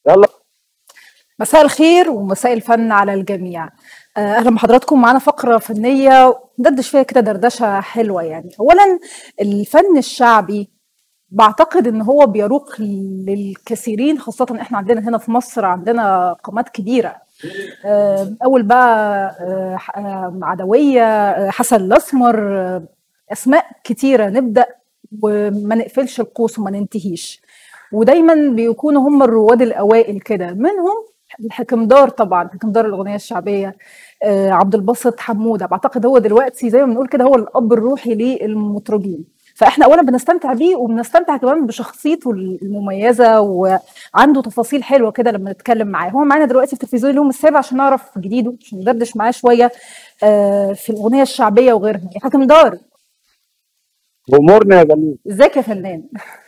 يلا مساء الخير ومساء الفن على الجميع آه، اهلا بحضراتكم معانا فقره فنيه ندردش فيها كده دردشه حلوه يعني اولا الفن الشعبي بعتقد ان هو بيروق للكثيرين خاصه احنا عندنا هنا في مصر عندنا قامات كبيره آه، اول بقى آه، ح- آه، عدويه آه، حسن الاسمر آه، اسماء كتيره نبدا وما نقفلش القوس وما ننتهيش ودايما بيكونوا هم الرواد الاوائل كده منهم الحكمدار طبعا حكمدار الاغنيه الشعبيه آه، عبد الباسط حموده بعتقد هو دلوقتي زي ما بنقول كده هو الاب الروحي للمطربين فاحنا اولا بنستمتع بيه وبنستمتع كمان بشخصيته المميزه وعنده تفاصيل حلوه كده لما نتكلم معاه هو معانا دلوقتي في تلفزيون اليوم السابع عشان نعرف جديده عشان ندردش معاه شويه آه، في الاغنيه الشعبيه وغيرها يا حاكم دار امورنا يا جميل ازيك يا فنان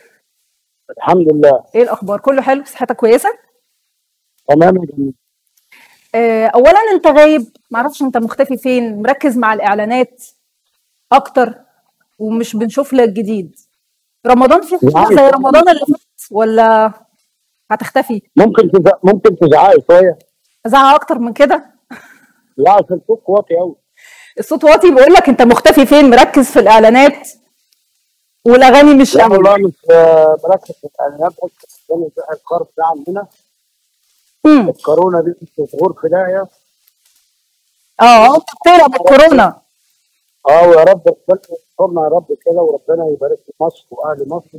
الحمد لله ايه الاخبار كله حلو صحتك كويسه تمام يا جميل آه، اولا انت غايب معرفش انت مختفي فين مركز مع الاعلانات اكتر ومش بنشوف لك جديد رمضان في حاجه يعني زي رمضان اللي فات ولا هتختفي ممكن تز... ممكن تزعقي شويه ازعق اكتر من كده لا عشان صوت واطي قوي الصوت واطي بيقول لك انت مختفي فين مركز في الاعلانات والاغاني مش لا قوي والله مش آه، مركز في الاعلانات بس عشان القرض ده عندنا امم الكورونا دي مش شهور في داهيه اه انت بتقرا بالكورونا اه ويا رب ربنا يسترنا يا رب كده وربنا يبارك في مصر واهل مصر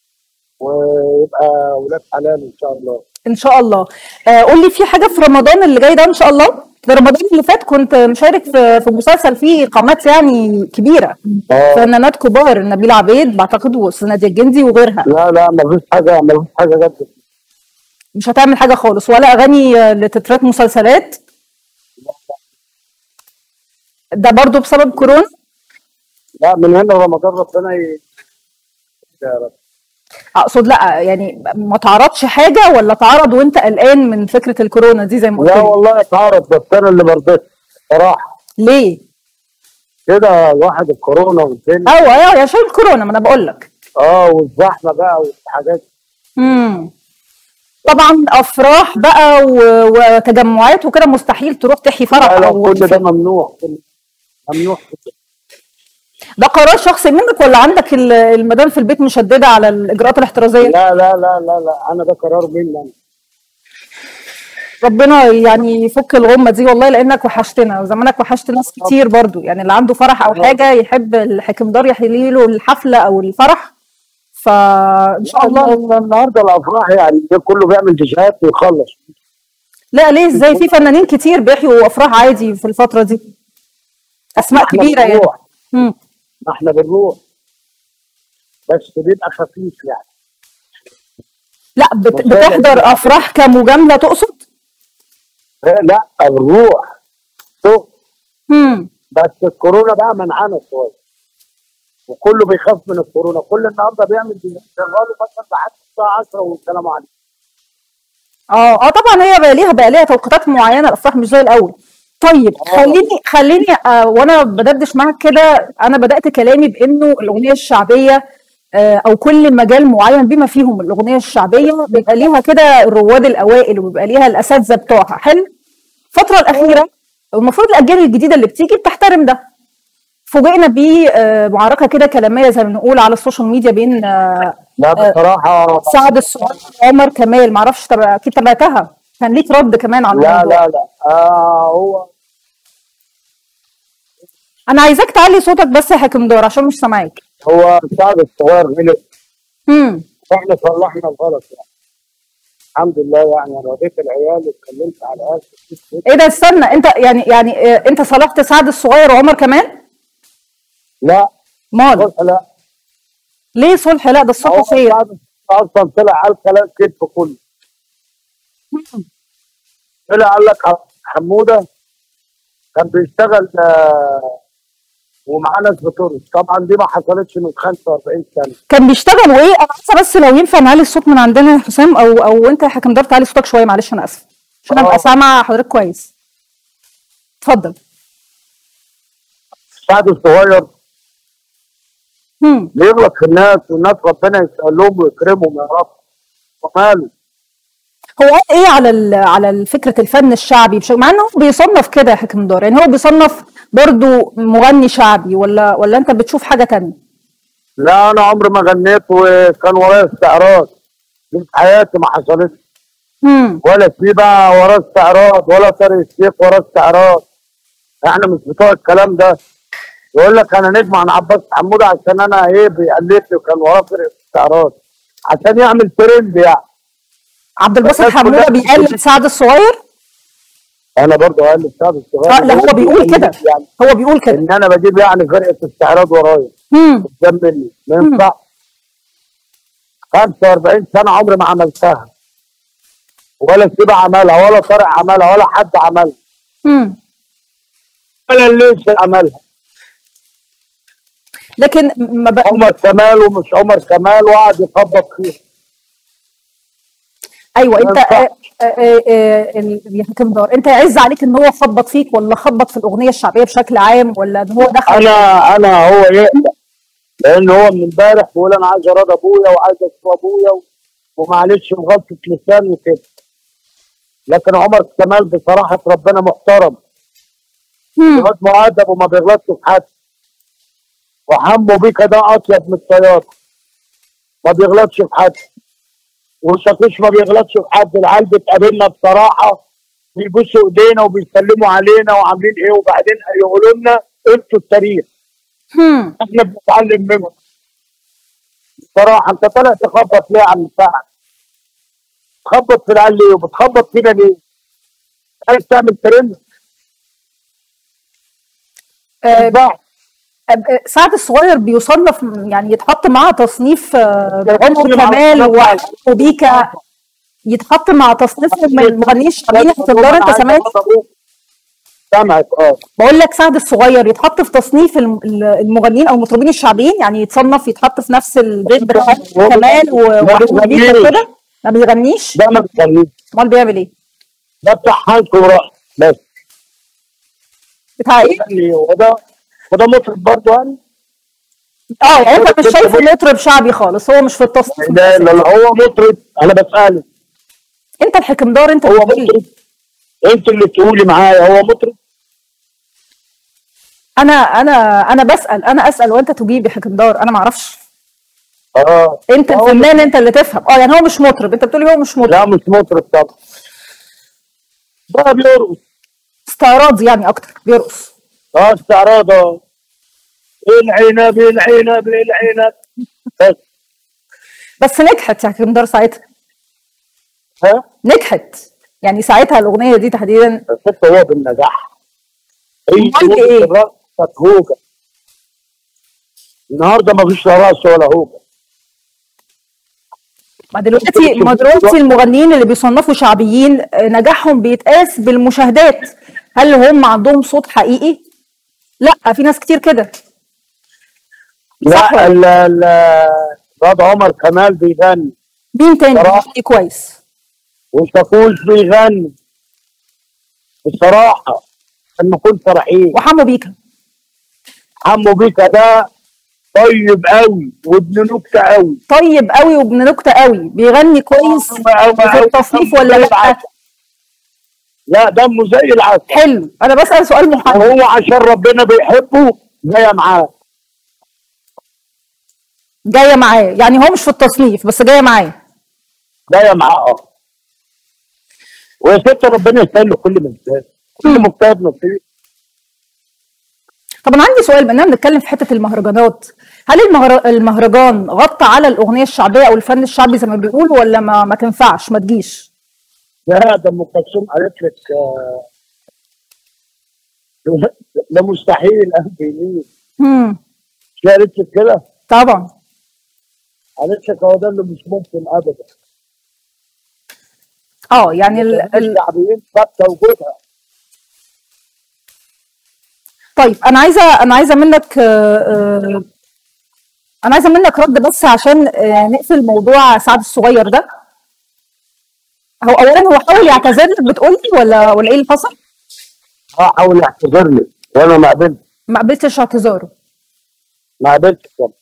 ويبقى ولاد حلال ان شاء الله ان شاء الله آه قول لي في حاجه في رمضان اللي جاي ده ان شاء الله ده رمضان اللي فات كنت مشارك في في مسلسل فيه قامات يعني كبيره اه فنانات كبار نبيل عبيد بعتقد وسنادية الجندي وغيرها لا لا ما فيش حاجه ما فيش حاجه جد مش هتعمل حاجه خالص ولا اغاني آه، لتترات مسلسلات ده برضو بسبب كورونا لا من هنا رمضان ربنا ي... يا رب اقصد لا يعني ما تعرضش حاجه ولا تعرض وانت قلقان من فكره الكورونا دي زي ما قلت لا لي والله اتعرض بس انا اللي مرضيت صراحه ليه كده الواحد الكورونا والدنيا ايوه ايوه يا شايف الكورونا ما انا بقول لك اه والزحمه بقى والحاجات امم طبعا افراح بقى و- وتجمعات وكده مستحيل تروح تحيي فرح لا لا او كل ده احتفال. ممنوع كل- ممنوع كده. ده قرار شخصي منك ولا عندك ال- المدام في البيت مشدده على الاجراءات الاحترازيه لا لا لا لا لا انا ده قرار مني انا ربنا يعني يفك الغمه دي والله لانك وحشتنا وزمانك وحشت ناس كتير برضو يعني اللي عنده فرح او حاجه يحب الحكمدار يحيي له الحفله او الفرح فان شاء الله الله النهارده الافراح يعني ده كله بيعمل تيشيرت ويخلص لا ليه ازاي في فنانين كتير بيحيوا افراح عادي في الفتره دي اسماء احنا كبيره يعني بنروح مم. ما احنا بنروح بس بيبقى خفيف يعني لا بت... مساء بتحضر افراح كمجامله تقصد لا بنروح شوف امم بس الكورونا بقى منعنا شويه وكله بيخاف من الكورونا كل النهارده بيعمل شغاله مثلا لحد الساعه 10 والسلام عليكم اه اه طبعا هي بقى ليها بقى ليها توقيتات معينه الافراح مش زي الاول طيب اه خليني خليني آه وانا بدردش معاك كده انا بدات كلامي بانه الاغنيه الشعبيه آه او كل مجال معين بما فيهم الاغنيه الشعبيه بيبقى ليها كده الرواد الاوائل وبيبقى ليها الاساتذه بتوعها حلو الفتره الاخيره المفروض الاجيال الجديده اللي بتيجي بتحترم ده فوجئنا بمعركه كده كلاميه زي ما بنقول على السوشيال ميديا بين آه، لا آه، بصراحه سعد الصغير وعمر كمال معرفش تبع اكيد تابعتها كان ليك رد كمان على لا الموضوع لا لا آه هو انا عايزاك تعلي صوتك بس يا حاكم دور عشان مش سامعاك هو سعد الصغير غلط امم احنا صلحنا الغلط يعني الحمد لله يعني انا وديت العيال واتكلمت على العيال في البيت. ايه ده استنى انت يعني يعني آه، انت صالحت سعد الصغير وعمر كمان لا مال صلح لا ليه صلح لا ده هو الصلح خير سعد اصلا طلع قال كلام كذب كله طلع قال لك حموده كان بيشتغل آه، ومعاه ناس بترقص طبعا دي ما حصلتش من 45 سنه كان بيشتغل وايه انا عايزه بس لو ينفع نعلي الصوت من عندنا يا حسام او او انت يا حكم دار تعلي صوتك شويه معلش انا اسف عشان ابقى اه سامعه حضرتك كويس اتفضل سعد الصغير امم بيغلط في الناس والناس ربنا يسألهم ويكرمهم يا رب وماله هو قال ايه على ال- على فكره الفن الشعبي بشكل مع انه هو بيصنف كده يا حكم دار يعني هو بيصنف برضو مغني شعبي ولا ولا انت بتشوف حاجه تانية لا انا عمري ما غنيت وكان ورايا استعراض دي في حياتي ما حصلتش امم ولا في بقى وراه استعراض ولا طارق الشيخ وراه استعراض احنا مش بتوع الكلام ده يقول لك انا نجم عن عباس حموده عشان انا ايه بيقلدني وكان وراه فرقه استعراض عشان يعمل ترند يعني عبد الباسط الناس حموده كلها بيقلد سعد الصغير انا برضه اقلد سعد الصغير اه لا هو بيقول كده يعني هو بيقول كده ان انا بجيب يعني فرقه استعراض ورايا امم قدام مني ما ينفعش 45 سنه عمري ما عملتها ولا سيبه عملها ولا طارق عملها ولا حد عملها امم ولا الليش عملها لكن ما بقى عمر كمال ومش عمر كمال وقعد يخبط فيه ايوه انت ما آه، ينفعش. آه، آه، آه، ال- يا حكم دار انت يعز عليك ان هو خبط فيك ولا خبط في الاغنيه الشعبيه بشكل عام ولا ان هو دخل انا انا هو يقلق لان هو من امبارح بيقول انا عايز اراضي ابويا وعايز اشوف ابويا و- ومعلش بغلطه لسان وكده لكن عمر كمال بصراحه ربنا محترم مم. الواد مؤدب وما بيغلطش في حد وحمو بيكا ده اطيب من الطيار ما بيغلطش في حد وشاكوش ما بيغلطش في حد العيال بتقابلنا بصراحه بيبوسوا ايدينا وبيسلموا علينا وعاملين ايه وبعدين يقولوا لنا انتوا التاريخ مم. احنا بنتعلم منهم بصراحه انت طالع تخبط ليه يا عم سعد؟ تخبط في العيال ليه وبتخبط فينا ليه؟ عايز تعمل ترند؟ آه، بقى. آه، سعد الصغير بيصنف يعني يتحط معاه تصنيف آه، عمر كل مع كمال الصنف على- وحمو بيكا يتحط مع تصنيفهم من المغنيين الشعبيين يا حكم دار انت سامعني سامعك اه بقول لك سعد الصغير يتحط في تصنيف الم- المغنيين او المطربين الشعبيين يعني يتصنف يتحط في نفس البيت بتاع كمال و- ما وحمو بيكا بيغنيش. كده ما بيغنيش ده ما بتخليش امال بيعمل ايه؟ ده بتاع حنك وراح بس بتاع ايه؟ يعني وده وده مطرب برضه يعني اه يعني انت مش شايفه مطرب شعبي خالص هو مش في التصنيف لا لا لا هو مطرب انا بسألك انت الحكمدار انت هو اللي بتقول لي. مطرب انت اللي تقولي معايا هو مطرب انا انا انا بسال انا اسال وانت تجيب يا حكمدار انا ما اعرفش اه انت هو الفنان انت اللي تفهم اه يعني هو مش مطرب انت بتقولي هو مش مطرب لا مش مطرب طبعا ده بيرقص استعراض يعني اكتر بيرقص اه استعراض اه العنب العنب العنب بس بس نجحت يا حكمدار ساعتها ها نجحت يعني ساعتها الاغنيه دي تحديدا الست هو بالنجاح هي أمال إيه؟ الرقص كانت هوجه النهارده ما فيش لا رقص ولا هوجه ما دلوقتي ما دلوقتي المغنيين اللي بيصنفوا شعبيين آه، نجاحهم بيتقاس بالمشاهدات هل هم عندهم صوت حقيقي؟ لا في ناس كتير كده صح لا ولا ال- ال- الواد عمر كمال بيغني مين تاني صراحة. بيغني كويس؟ وشاكوش بيغني بصراحه عشان نكون صريحين وحمو بيكا حمو بيكا ده طيب قوي وابن نكته قوي طيب قوي وابن نكته قوي بيغني كويس في التصنيف ولا لا؟ لا دمه زي العسل حلو انا بسال سؤال محدد وهو عشان ربنا بيحبه جايه معاه جايه معاه يعني هو مش في التصنيف بس جايه معاه جايه معاه اه ويا ست ربنا يسهل له كل مجتهد كل مجتهد نصيب طب انا عندي سؤال بما اننا بنتكلم في حته المهرجانات هل المهر... المهرجان غطى على الاغنيه الشعبيه او الفن الشعبي زي ما بيقولوا ولا ما ما تنفعش ما تجيش لا ده ام كلثوم قالت لك آه، ده مستحيل قلبي يمين امم مش قالت لك كده طبعا قالت لك هو ده اللي مش ممكن ابدا اه يعني ال... ال... الشعبيين ثابته وجودها طيب انا عايزه انا عايزه منك آه، آه، انا عايزه منك رد بس عشان آه، نقفل موضوع سعد الصغير ده هو اولا هو حاول يعتذر لك بتقول لي ولا ولا ايه اللي حصل؟ اه حاول يعتذر لي وانا ما قبلت ما قبلتش اعتذاره ما قبلتش طبعا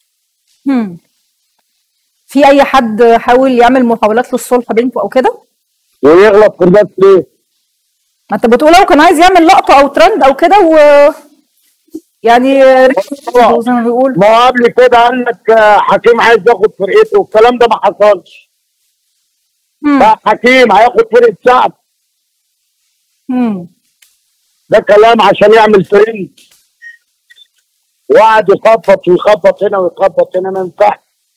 هم. في اي حد حاول يعمل محاولات للصلح بينكم او كده؟ ويغلط في الناس ليه؟ ما انت بتقول هو كان عايز يعمل لقطه او ترند او كده و يعني ركب زي ما بيقول ما هو قبل كده قال لك آه، حكيم عايز ياخد فرقته والكلام ده ما حصلش مم. لا حكيم هياخد فرقه شعب مم. ده كلام عشان يعمل ترند وقعد يخبط ويخبط هنا ويخبط هنا ما ينفعش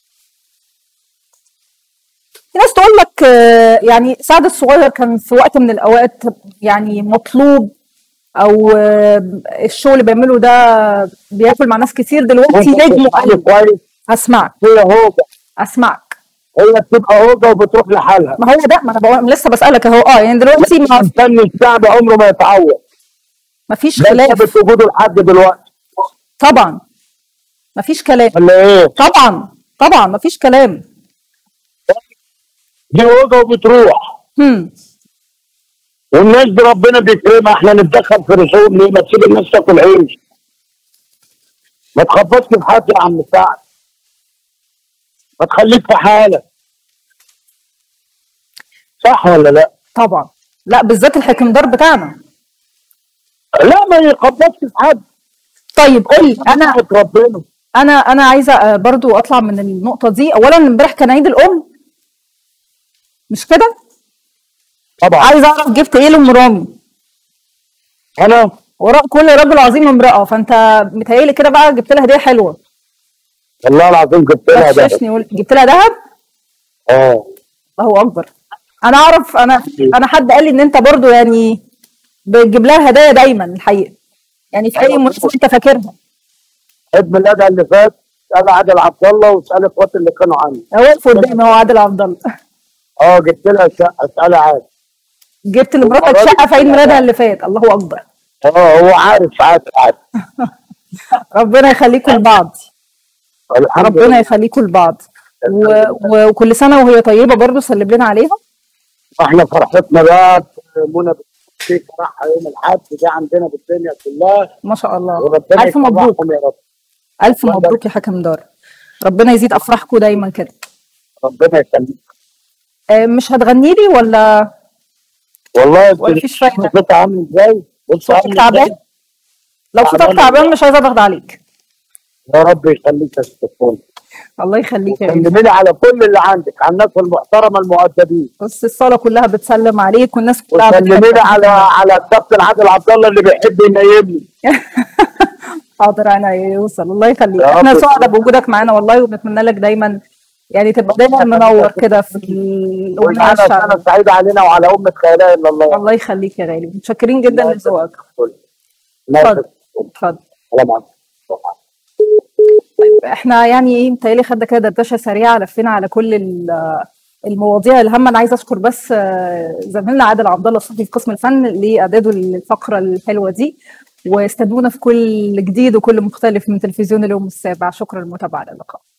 في ناس تقول لك آه، يعني سعد الصغير كان في وقت من الاوقات يعني مطلوب او آه، الشغل اللي بيعمله ده بياكل مع ناس كتير دلوقتي وانت نجم بتفهم قوي كويس اسمعك هي هوجه اسمعك هي بتبقى هوجه وبتروح لحالها ما هو ده ما انا بقول لسه بسالك اهو اه يعني دلوقتي ما مستني الشعب عمره ما يتعود ما فيش ده خلاف ثابت وجوده لحد دلوقتي طبعا ما فيش كلام ولا ايه؟ طبعا طبعا ما فيش كلام دي هوجه وبتروح هم. والناس دي ربنا بيكرمها احنا نتدخل في رسوم ليه؟ ما تسيب الناس تاكل عيش ما تخبطش في حد يا عم سعد ما تخليك في حالك صح ولا لا؟ طبعا لا بالذات الحكمدار بتاعنا لا ما يخبطش في حد طيب قول لي انا رحمة ربنا انا انا عايزه آه، برضو اطلع من النقطه دي اولا امبارح كان عيد الام مش كده طبعا عايزه اعرف جبت ايه لام رامي انا وراء كل رجل عظيم امراه فانت متهيألي كده بقى جبت لها هديه حلوه والله العظيم جبت لها ده غششني وقول- جبت لها ذهب اه الله اكبر انا اعرف انا انا حد قال لي ان انت برضو يعني بتجيب لها هدايا دايما الحقيقه يعني في اي مناسبه انت فاكرها عيد ميلادها اللي فات اسال عادل عبد الله واسال اخواتي اللي كانوا عندي هو واقف قدامي هو عادل عبد الله اه جبت لها شقه اسالها عادي جبت لمراتك شقه في عيد ميلادها اللي فات الله اكبر اه هو عارف عادي عادي ربنا يخليكم لبعض الحمد ربنا لله يخليكم لبعض و... و... وكل سنه وهي طيبه برضو سلم لنا عليها احنا فرحتنا بقى منى في فرحها يوم الاحد دي عندنا بالدنيا كلها ما شاء الله وربنا الف مبروك يفرحهم يا رب الف الله مبروك يا حكم دار ربنا يزيد افراحكم دايما كده ربنا يخليك آه، مش هتغني لي ولا والله ولا فيش فايدة؟ صوتك عامل ازاي؟ بص صوتك عامل تعبان إزاي؟ لو صوتك تعبان تعبان مش عايزه اضغط عليك يا رب يخليك يا ستفون الله يخليك يا غالي سلمي على كل اللي عندك على الناس المحترمه المؤدبين بص الصاله كلها بتسلم عليك والناس كلها وسلمي بتحبك. على على الكابتن عادل عبد الله اللي بيحب ينيمني حاضر انا يوصل الله يخليك يا احنا رب سعداء بوجودك معانا والله وبنتمنى لك دايما يعني تبقى دايما منور كده في الاغنيه وانا سنه الشعبيه سعيده علينا وعلى امه لا اله الا الله الله يخليك يا غالي متشكرين جدا لذوقك لا اتفضل اتفضل سلام عليكم احنا يعني ايه متهيألي خدنا كده دردشه سريعه لفينا على كل ال- المواضيع الهامه انا عايزه اشكر بس آه، زميلنا عادل عبد الله الصحفي في قسم الفن لاعداده للفقره الحلوه دي واستنونا في كل جديد وكل مختلف من تلفزيون اليوم السابع شكرا للمتابعه الى اللقاء